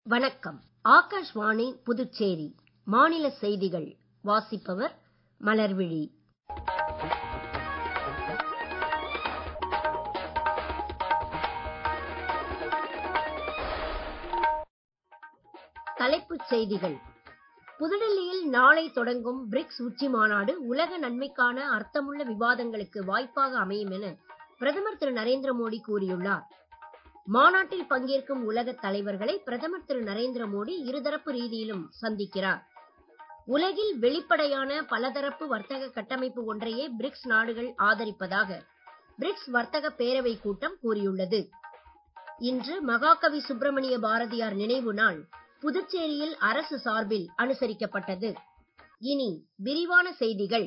வணக்கம் ஆகாஷ்வாணி புதுச்சேரி மாநில செய்திகள் வாசிப்பவர் மலர்விழி தலைப்புச் செய்திகள் புதுடெல்லியில் நாளை தொடங்கும் பிரிக்ஸ் உச்சி மாநாடு உலக நன்மைக்கான அர்த்தமுள்ள விவாதங்களுக்கு வாய்ப்பாக அமையும் என பிரதமர் திரு நரேந்திர மோடி கூறியுள்ளார் மாநாட்டில் பங்கேற்கும் உலகத் தலைவர்களை பிரதமர் திரு நரேந்திர மோடி இருதரப்பு ரீதியிலும் சந்திக்கிறார் உலகில் வெளிப்படையான பலதரப்பு வர்த்தக கட்டமைப்பு ஒன்றையே பிரிக்ஸ் நாடுகள் ஆதரிப்பதாக பிரிக்ஸ் வர்த்தக பேரவை கூட்டம் கூறியுள்ளது இன்று மகாகவி சுப்பிரமணிய பாரதியார் நினைவு நாள் புதுச்சேரியில் அரசு சார்பில் அனுசரிக்கப்பட்டது இனி விரிவான செய்திகள்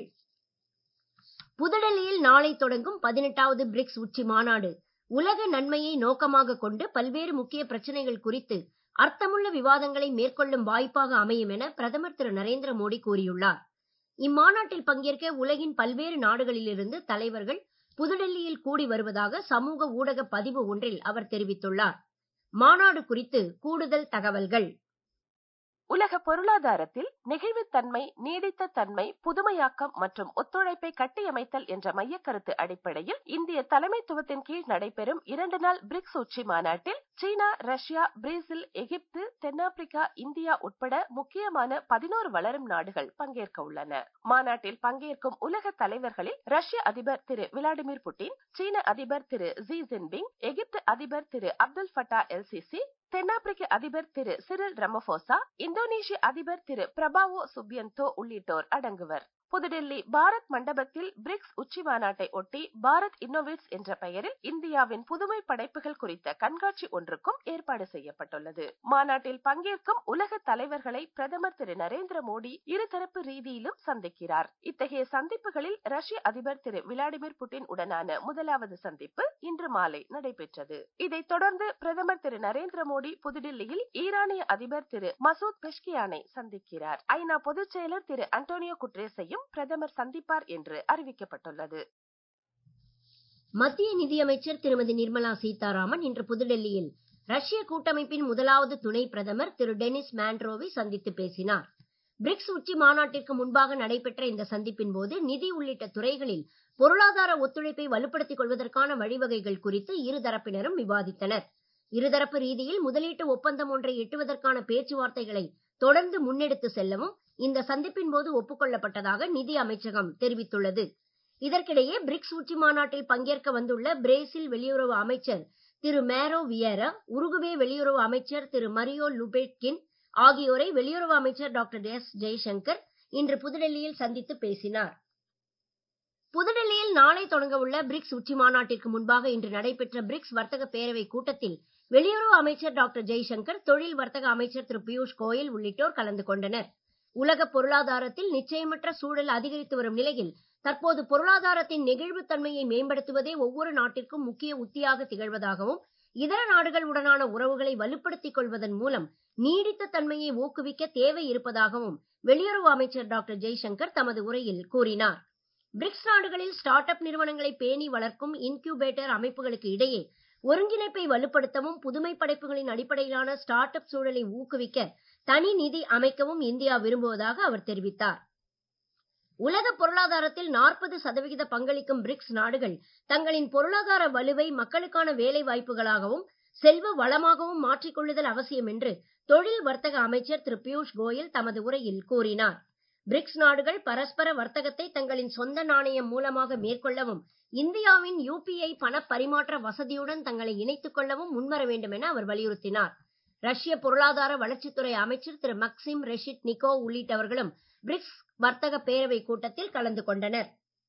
புதுடெல்லியில் நாளை தொடங்கும் பதினெட்டாவது பிரிக்ஸ் உச்சி மாநாடு உலக நன்மையை நோக்கமாக கொண்டு பல்வேறு முக்கிய பிரச்சனைகள் குறித்து அர்த்தமுள்ள விவாதங்களை மேற்கொள்ளும் வாய்ப்பாக அமையும் என பிரதமர் திரு நரேந்திர மோடி கூறியுள்ளார் இம்மாநாட்டில் பங்கேற்க உலகின் பல்வேறு நாடுகளிலிருந்து தலைவர்கள் புதுடெல்லியில் கூடி வருவதாக சமூக ஊடக பதிவு ஒன்றில் அவர் தெரிவித்துள்ளார் மாநாடு குறித்து கூடுதல் தகவல்கள் உலக பொருளாதாரத்தில் நெகிழ்வுத்தன்மை நீடித்த தன்மை புதுமையாக்கம் மற்றும் ஒத்துழைப்பை கட்டியமைத்தல் என்ற மையக்கருத்து அடிப்படையில் இந்திய தலைமைத்துவத்தின் கீழ் நடைபெறும் இரண்டு நாள் பிரிக்ஸ் உச்சி மாநாட்டில் சீனா ரஷ்யா பிரேசில் எகிப்து தென்னாப்பிரிக்கா இந்தியா உட்பட முக்கியமான பதினோரு வளரும் நாடுகள் பங்கேற்க உள்ளன மாநாட்டில் பங்கேற்கும் உலக தலைவர்களில் ரஷ்ய அதிபர் திரு விளாடிமிர் புட்டின் சீன அதிபர் திரு ஜி ஜின்பிங் எகிப்து அதிபர் திரு அப்துல் ஃபட்டா எல்சிசி தென்னாப்பிரிக்க அதிபர் திரு சிரில் ரமபோசா இந்தோனேஷிய அதிபர் திரு பிரபாவோ சுபியந்தோ உள்ளிட்டோர் அடங்குவர் புதுடெல்லி பாரத் மண்டபத்தில் பிரிக்ஸ் உச்சி மாநாட்டை ஒட்டி பாரத் இன்னோவேட்ஸ் என்ற பெயரில் இந்தியாவின் புதுமை படைப்புகள் குறித்த கண்காட்சி ஒன்றுக்கும் ஏற்பாடு செய்யப்பட்டுள்ளது மாநாட்டில் பங்கேற்கும் உலக தலைவர்களை பிரதமர் திரு நரேந்திர மோடி இருதரப்பு ரீதியிலும் சந்திக்கிறார் இத்தகைய சந்திப்புகளில் ரஷ்ய அதிபர் திரு விளாடிமிர் புட்டின் உடனான முதலாவது சந்திப்பு இன்று மாலை நடைபெற்றது இதைத் தொடர்ந்து பிரதமர் திரு நரேந்திர மோடி புதுடில்லியில் ஈரானிய அதிபர் திரு மசூத் பெஷ்கியானை சந்திக்கிறார் ஐநா பொதுச் செயலர் திரு அண்டோனியோ குட்ரேஸையும் பிரதமர் சந்திப்பார் என்று அறிவிக்கப்பட்டுள்ளது மத்திய நிதியமைச்சர் திருமதி நிர்மலா சீதாராமன் இன்று புதுடெல்லியில் ரஷ்ய கூட்டமைப்பின் முதலாவது துணை பிரதமர் திரு டெனிஸ் மாண்ட்ரோவை சந்தித்து பேசினார் பிரிக்ஸ் உச்சி மாநாட்டிற்கு முன்பாக நடைபெற்ற இந்த சந்திப்பின் போது நிதி உள்ளிட்ட துறைகளில் பொருளாதார ஒத்துழைப்பை வலுப்படுத்திக் கொள்வதற்கான வழிவகைகள் குறித்து இருதரப்பினரும் விவாதித்தனர் இருதரப்பு ரீதியில் முதலீட்டு ஒப்பந்தம் ஒன்றை எட்டுவதற்கான பேச்சுவார்த்தைகளை தொடர்ந்து முன்னெடுத்து செல்லவும் இந்த சந்திப்பின் போது ஒப்புக்கொள்ளப்பட்டதாக நிதி அமைச்சகம் தெரிவித்துள்ளது இதற்கிடையே பிரிக்ஸ் உச்சி மாநாட்டில் பங்கேற்க வந்துள்ள பிரேசில் வெளியுறவு அமைச்சர் திரு மேரோ வியரா உருகுவே வெளியுறவு அமைச்சர் திரு மரியோ லுபேட்கின் ஆகியோரை வெளியுறவு அமைச்சர் டாக்டர் எஸ் ஜெய்சங்கர் இன்று புதுடெல்லியில் சந்தித்து பேசினார் புதுடெல்லியில் நாளை தொடங்க உள்ள பிரிக்ஸ் உச்சி மாநாட்டிற்கு முன்பாக இன்று நடைபெற்ற பிரிக்ஸ் வர்த்தக பேரவை கூட்டத்தில் வெளியுறவு அமைச்சர் டாக்டர் ஜெய்சங்கர் தொழில் வர்த்தக அமைச்சர் திரு பியூஷ் கோயல் உள்ளிட்டோர் கலந்து கொண்டனர் உலக பொருளாதாரத்தில் நிச்சயமற்ற சூழல் அதிகரித்து வரும் நிலையில் தற்போது பொருளாதாரத்தின் நெகிழ்வுத்தன்மையை மேம்படுத்துவதே ஒவ்வொரு நாட்டிற்கும் முக்கிய உத்தியாக திகழ்வதாகவும் இதர நாடுகள் உடனான உறவுகளை வலுப்படுத்திக் கொள்வதன் மூலம் நீடித்த தன்மையை ஊக்குவிக்க தேவை இருப்பதாகவும் வெளியுறவு அமைச்சர் டாக்டர் ஜெய்சங்கர் தமது உரையில் கூறினார் பிரிக்ஸ் நாடுகளில் ஸ்டார்ட் அப் நிறுவனங்களை பேணி வளர்க்கும் இன்குபேட்டர் அமைப்புகளுக்கு இடையே ஒருங்கிணைப்பை வலுப்படுத்தவும் புதுமை படைப்புகளின் அடிப்படையிலான ஸ்டார்ட் அப் சூழலை ஊக்குவிக்க தனி நிதி அமைக்கவும் இந்தியா விரும்புவதாக அவர் தெரிவித்தார் உலக பொருளாதாரத்தில் நாற்பது சதவிகித பங்களிக்கும் பிரிக்ஸ் நாடுகள் தங்களின் பொருளாதார வலுவை மக்களுக்கான வேலை வாய்ப்புகளாகவும் செல்வ வளமாகவும் மாற்றிக்கொள்ளுதல் அவசியம் என்று தொழில் வர்த்தக அமைச்சர் திரு பியூஷ் கோயல் தமது உரையில் கூறினார் பிரிக்ஸ் நாடுகள் பரஸ்பர வர்த்தகத்தை தங்களின் சொந்த நாணயம் மூலமாக மேற்கொள்ளவும் இந்தியாவின் யூபிஐ பண பரிமாற்ற வசதியுடன் தங்களை இணைத்துக் கொள்ளவும் முன்வர வேண்டும் என அவர் வலியுறுத்தினார் ரஷ்ய பொருளாதார வளர்ச்சித்துறை அமைச்சர் திரு மக்சிம் ரெஷிட் நிக்கோ உள்ளிட்டவர்களும் பிரிக்ஸ் வர்த்தக பேரவை கூட்டத்தில் கலந்து கொண்டனர்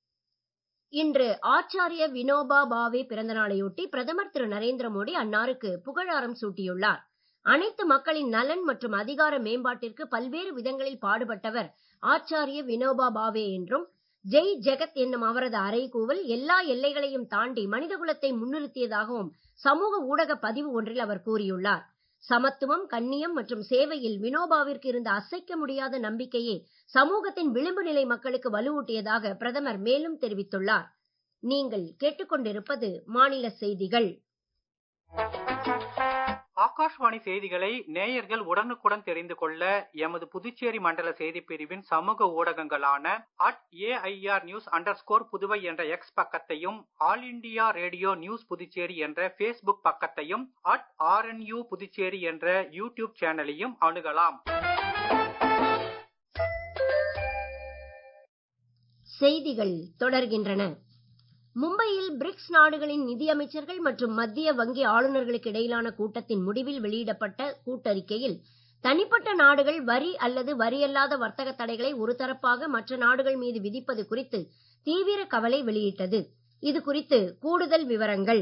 இன்று ஆச்சாரிய வினோபா பாவே பிறந்த நாளையொட்டி பிரதமர் திரு நரேந்திர மோடி அன்னாருக்கு புகழாரம் சூட்டியுள்ளார் அனைத்து மக்களின் நலன் மற்றும் அதிகார மேம்பாட்டிற்கு பல்வேறு விதங்களில் பாடுபட்டவர் ஆச்சாரிய வினோபா பாவே என்றும் ஜெய் ஜெகத் என்னும் அவரது அறைகூவல் எல்லா எல்லைகளையும் தாண்டி மனிதகுலத்தை முன்னிறுத்தியதாகவும் சமூக ஊடக பதிவு ஒன்றில் அவர் கூறியுள்ளார் சமத்துவம் கண்ணியம் மற்றும் சேவையில் வினோபாவிற்கு இருந்த அசைக்க முடியாத நம்பிக்கையே சமூகத்தின் விளிம்பு நிலை மக்களுக்கு வலுவூட்டியதாக பிரதமர் மேலும் தெரிவித்துள்ளார் நீங்கள் கேட்டுக்கொண்டிருப்பது மாநில செய்திகள் ஆகாஷ்வாணி செய்திகளை நேயர்கள் உடனுக்குடன் தெரிந்து கொள்ள எமது புதுச்சேரி மண்டல செய்திப் பிரிவின் சமூக ஊடகங்களான at AIR news under Puduvai என்ற எக்ஸ் பக்கத்தையும் All India Radio News Puducherry என்ற ஃபேஸ்புக் பக்கத்தையும் அட் ஆர்என்யூ புதுச்சேரி என்ற யூடியூப் சேனலையும் அணுகலாம் செய்திகள் தொடர்கின்றன மும்பையில் பிரிக்ஸ் நாடுகளின் நிதியமைச்சர்கள் மற்றும் மத்திய வங்கி ஆளுநர்களுக்கு இடையிலான கூட்டத்தின் முடிவில் வெளியிடப்பட்ட கூட்டறிக்கையில் தனிப்பட்ட நாடுகள் வரி அல்லது வரியல்லாத வர்த்தக தடைகளை ஒருதரப்பாக மற்ற நாடுகள் மீது விதிப்பது குறித்து தீவிர கவலை வெளியிட்டது இது குறித்து கூடுதல் விவரங்கள்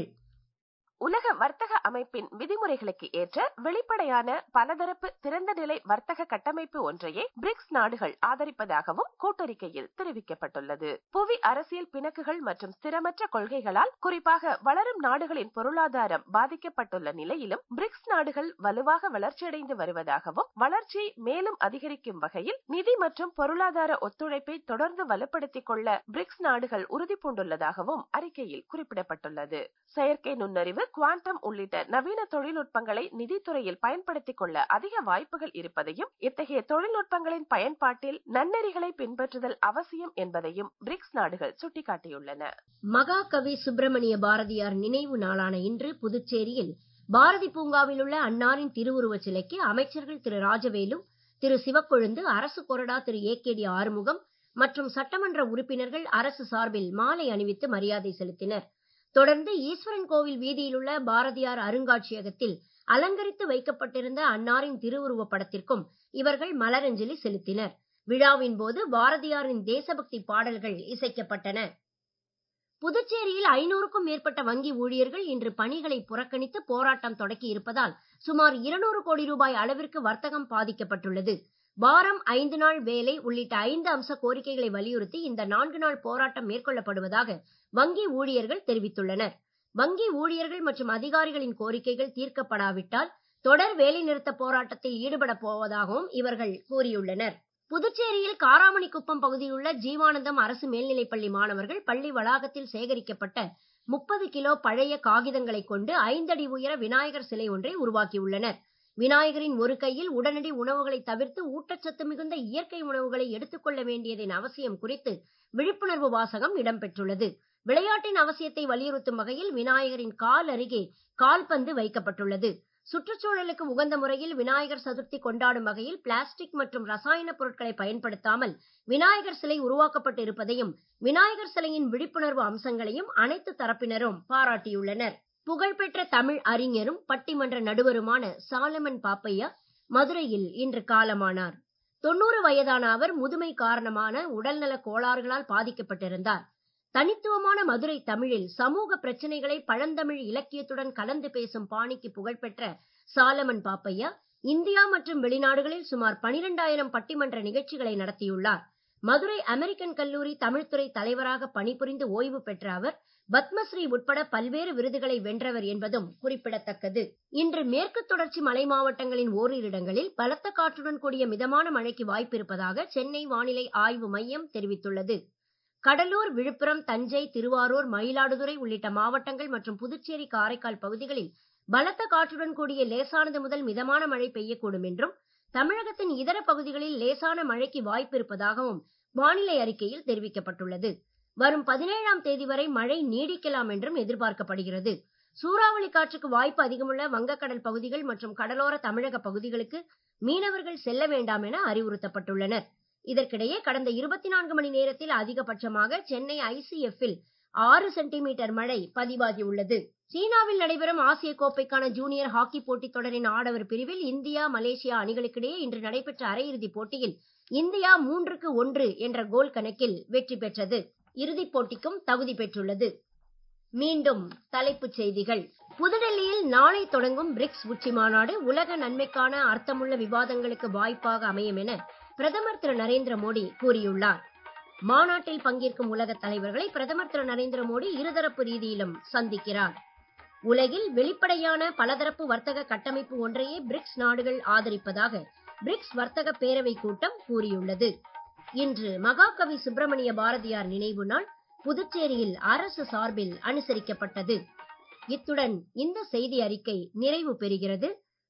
உலக வர்த்தக அமைப்பின் விதிமுறைகளுக்கு ஏற்ற வெளிப்படையான பலதரப்பு திறந்த நிலை வர்த்தக கட்டமைப்பு ஒன்றையே பிரிக்ஸ் நாடுகள் ஆதரிப்பதாகவும் கூட்டறிக்கையில் தெரிவிக்கப்பட்டுள்ளது புவி அரசியல் பிணக்குகள் மற்றும் ஸ்திரமற்ற கொள்கைகளால் குறிப்பாக வளரும் நாடுகளின் பொருளாதாரம் பாதிக்கப்பட்டுள்ள நிலையிலும் பிரிக்ஸ் நாடுகள் வலுவாக வளர்ச்சியடைந்து வருவதாகவும் வளர்ச்சி மேலும் அதிகரிக்கும் வகையில் நிதி மற்றும் பொருளாதார ஒத்துழைப்பை தொடர்ந்து வலுப்படுத்திக் கொள்ள பிரிக்ஸ் நாடுகள் உறுதி பூண்டுள்ளதாகவும் அறிக்கையில் குறிப்பிடப்பட்டுள்ளது செயற்கை நுண்ணறிவு குவாண்டம் உள்ளிட்ட நவீன தொழில்நுட்பங்களை நிதித்துறையில் பயன்படுத்திக் கொள்ள அதிக வாய்ப்புகள் இருப்பதையும் இத்தகைய தொழில்நுட்பங்களின் பயன்பாட்டில் நன்னெறிகளை பின்பற்றுதல் அவசியம் என்பதையும் பிரிக்ஸ் நாடுகள் சுட்டிக்காட்டியுள்ளன மகாகவி சுப்பிரமணிய பாரதியார் நினைவு நாளான இன்று புதுச்சேரியில் பாரதி பூங்காவில் உள்ள அன்னாரின் திருவுருவச் சிலைக்கு அமைச்சர்கள் திரு ராஜவேலு திரு சிவக்கொழுந்து அரசு கொறடா திரு ஏ கே டி ஆறுமுகம் மற்றும் சட்டமன்ற உறுப்பினர்கள் அரசு சார்பில் மாலை அணிவித்து மரியாதை செலுத்தினர் தொடர்ந்து ஈஸ்வரன் கோவில் வீதியில் உள்ள பாரதியார் அருங்காட்சியகத்தில் அலங்கரித்து வைக்கப்பட்டிருந்த அன்னாரின் திருவுருவப் படத்திற்கும் இவர்கள் மலரஞ்சலி செலுத்தினர் விழாவின் போது பாரதியாரின் தேசபக்தி பாடல்கள் இசைக்கப்பட்டன புதுச்சேரியில் ஐநூறுக்கும் மேற்பட்ட வங்கி ஊழியர்கள் இன்று பணிகளை புறக்கணித்து போராட்டம் தொடக்கி இருப்பதால் சுமார் இருநூறு கோடி ரூபாய் அளவிற்கு வர்த்தகம் பாதிக்கப்பட்டுள்ளது வாரம் ஐந்து நாள் வேலை உள்ளிட்ட ஐந்து அம்ச கோரிக்கைகளை வலியுறுத்தி இந்த நான்கு நாள் போராட்டம் மேற்கொள்ளப்படுவதாக வங்கி ஊழியர்கள் தெரிவித்துள்ளனர் வங்கி ஊழியர்கள் மற்றும் அதிகாரிகளின் கோரிக்கைகள் தீர்க்கப்படாவிட்டால் தொடர் வேலைநிறுத்த போராட்டத்தில் ஈடுபட போவதாகவும் இவர்கள் கூறியுள்ளனர் புதுச்சேரியில் காராமணிக்குப்பம் பகுதியில் உள்ள ஜீவானந்தம் அரசு மேல்நிலைப்பள்ளி மாணவர்கள் பள்ளி வளாகத்தில் சேகரிக்கப்பட்ட முப்பது கிலோ பழைய காகிதங்களை கொண்டு ஐந்தடி உயர விநாயகர் சிலை ஒன்றை உருவாக்கியுள்ளனர் விநாயகரின் ஒரு கையில் உடனடி உணவுகளை தவிர்த்து ஊட்டச்சத்து மிகுந்த இயற்கை உணவுகளை எடுத்துக்கொள்ள வேண்டியதின் அவசியம் குறித்து விழிப்புணர்வு வாசகம் இடம்பெற்றுள்ளது விளையாட்டின் அவசியத்தை வலியுறுத்தும் வகையில் விநாயகரின் கால் அருகே கால்பந்து வைக்கப்பட்டுள்ளது சுற்றுச்சூழலுக்கு உகந்த முறையில் விநாயகர் சதுர்த்தி கொண்டாடும் வகையில் பிளாஸ்டிக் மற்றும் ரசாயன பொருட்களை பயன்படுத்தாமல் விநாயகர் சிலை உருவாக்கப்பட்டு இருப்பதையும் விநாயகர் சிலையின் விழிப்புணர்வு அம்சங்களையும் அனைத்து தரப்பினரும் பாராட்டியுள்ளனர் புகழ்பெற்ற தமிழ் அறிஞரும் பட்டிமன்ற நடுவருமான சாலமன் பாப்பையா மதுரையில் இன்று காலமானார் தொண்ணூறு வயதான அவர் முதுமை காரணமான உடல்நல கோளாறுகளால் பாதிக்கப்பட்டிருந்தார் தனித்துவமான மதுரை தமிழில் சமூக பிரச்சனைகளை பழந்தமிழ் இலக்கியத்துடன் கலந்து பேசும் பாணிக்கு புகழ்பெற்ற சாலமன் பாப்பையா இந்தியா மற்றும் வெளிநாடுகளில் சுமார் பனிரெண்டாயிரம் பட்டிமன்ற நிகழ்ச்சிகளை நடத்தியுள்ளார் மதுரை அமெரிக்கன் கல்லூரி தமிழ்துறை தலைவராக பணிபுரிந்து ஓய்வு பெற்ற அவர் பத்மஸ்ரீ உட்பட பல்வேறு விருதுகளை வென்றவர் என்பதும் குறிப்பிடத்தக்கது இன்று மேற்கு தொடர்ச்சி மலை மாவட்டங்களின் ஓரிரு இடங்களில் பலத்த காற்றுடன் கூடிய மிதமான மழைக்கு வாய்ப்பிருப்பதாக சென்னை வானிலை ஆய்வு மையம் தெரிவித்துள்ளது கடலூர் விழுப்புரம் தஞ்சை திருவாரூர் மயிலாடுதுறை உள்ளிட்ட மாவட்டங்கள் மற்றும் புதுச்சேரி காரைக்கால் பகுதிகளில் பலத்த காற்றுடன் கூடிய லேசானது முதல் மிதமான மழை பெய்யக்கூடும் என்றும் தமிழகத்தின் இதர பகுதிகளில் லேசான மழைக்கு வாய்ப்பு இருப்பதாகவும் வானிலை அறிக்கையில் தெரிவிக்கப்பட்டுள்ளது வரும் பதினேழாம் தேதி வரை மழை நீடிக்கலாம் என்றும் எதிர்பார்க்கப்படுகிறது சூறாவளி காற்றுக்கு வாய்ப்பு அதிகமுள்ள வங்கக்கடல் பகுதிகள் மற்றும் கடலோர தமிழக பகுதிகளுக்கு மீனவர்கள் செல்ல வேண்டாம் என அறிவுறுத்தப்பட்டுள்ளனர் இதற்கிடையே கடந்த இருபத்தி நான்கு மணி நேரத்தில் அதிகபட்சமாக சென்னை ஐசிஎஃப்பில் ஆறு சென்டிமீட்டர் மழை பதிவாகியுள்ளது சீனாவில் நடைபெறும் ஆசிய கோப்பைக்கான ஜூனியர் ஹாக்கி போட்டித் தொடரின் ஆடவர் பிரிவில் இந்தியா மலேசியா அணிகளுக்கிடையே இன்று நடைபெற்ற அரையிறுதிப் போட்டியில் இந்தியா மூன்றுக்கு ஒன்று என்ற கோல் கணக்கில் வெற்றி பெற்றது இறுதிப் போட்டிக்கும் தகுதி பெற்றுள்ளது மீண்டும் தலைப்புச் செய்திகள் புதுடெல்லியில் நாளை தொடங்கும் பிரிக்ஸ் உச்சி மாநாடு உலக நன்மைக்கான அர்த்தமுள்ள விவாதங்களுக்கு வாய்ப்பாக அமையும் என பிரதமர் திரு நரேந்திர மோடி கூறியுள்ளார் மாநாட்டில் பங்கேற்கும் உலக தலைவர்களை பிரதமர் திரு நரேந்திர மோடி இருதரப்பு ரீதியிலும் சந்திக்கிறார் உலகில் வெளிப்படையான பலதரப்பு வர்த்தக கட்டமைப்பு ஒன்றையே பிரிக்ஸ் நாடுகள் ஆதரிப்பதாக பிரிக்ஸ் வர்த்தக பேரவை கூட்டம் கூறியுள்ளது இன்று மகாகவி சுப்பிரமணிய பாரதியார் நினைவு நாள் புதுச்சேரியில் அரசு சார்பில் அனுசரிக்கப்பட்டது இத்துடன் இந்த செய்தி அறிக்கை நிறைவு பெறுகிறது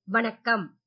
வணக்கம்